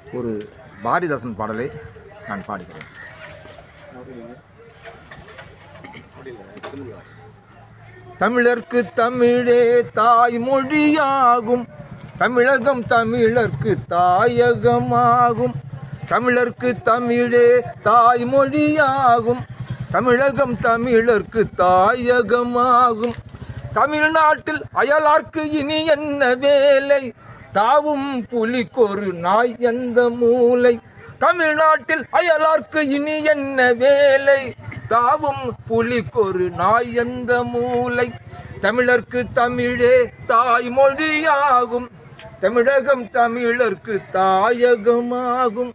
ஒரு பாரதிதாசன் பாடலை நான் பாடுகிறேன் தமிழர்க்கு தமிழே தாய்மொழியாகும் தமிழகம் தமிழர்க்கு தாயகமாகும் தமிழர்க்கு தமிழே தாய்மொழியாகும் தமிழகம் தமிழர்க்கு தாயகமாகும் தமிழ்நாட்டில் அயலார்க்கு இனி என்ன வேலை தாவும் புலிக்கொரு நாய் எந்த மூலை தமிழ்நாட்டில் அயலார்க்கு இனி என்ன வேலை தாவும் புலிக்கொரு நாய் எந்த மூலை தமிழர்க்கு தமிழே தாய்மொழியாகும் தமிழகம் தமிழர்க்கு தாயகமாகும்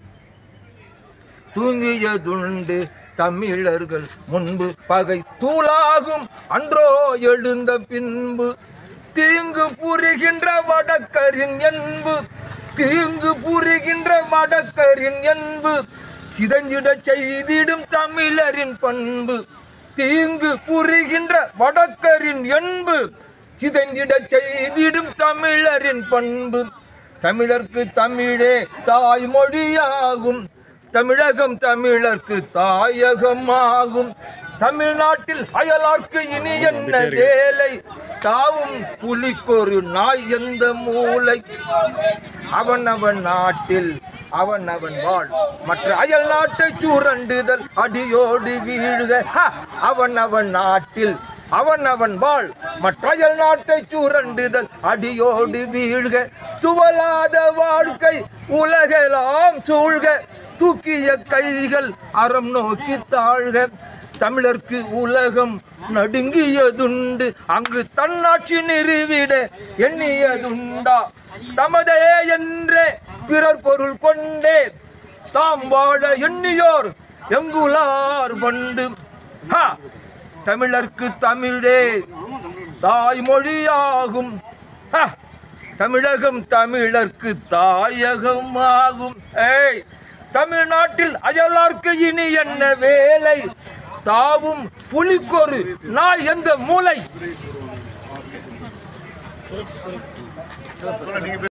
தூங்கியதுண்டு தமிழர்கள் முன்பு பகை தூளாகும் அன்றோ எழுந்த பின்பு தீங்கு புரிகின்ற வடக்கரின் என்பு தீங்கு புரிகின்ற வடக்கரின் என்பு சிதஞ்சிடச் செய்திடும் தமிழரின் பண்பு தீங்கு புரிகின்ற வடக்கரின் என்பு சிதைந்திடச் செய்திடும் தமிழரின் பண்பு தமிழர்க்கு தமிழே தாய்மொழியாகும் தமிழகம் தமிழர்க்கு தாயகமாகும் தமிழ்நாட்டில் அயலார்க்கு இனி என்ன வேலை தாவும் புலிக்கொரு நாய் எந்த மூலை அவன் அவன் நாட்டில் அவன் அவன் வாழ் மற்ற அயல் நாட்டை சுரண்டுதல் அடியோடு வீழுக ஹ! அவன் அவன் நாட்டில் அவன் அவன் வாழ் மற்ற அயல் நாட்டை சுரண்டுதல் அடியோடு வீழ்க துவலாத வாழ்க்கை உலகெல்லாம் சூழ்க தூக்கிய கைகள் அறம் நோக்கி தாழ்க தமிழர்க்கு உலகம் நடுங்கியதுண்டு அங்கு தன்னாட்சி நிறுவிட எண்ணியதுண்டா தமதே என்றே பிறர் பொருள் கொண்டே தாம் வாழ எண்ணியோர் எங்குலார் பண்டு ஹா! தமிழர்க்கு தமிழே தாய்மொழியாகும் ஹா! தமிழகம் தமிழர்க்கு தாயகமாகும் ஏய் தமிழ்நாட்டில் அயலார்க்கு இனி என்ன வேலை தாவும் புலிக்கொரு நாய் எந்த மூலை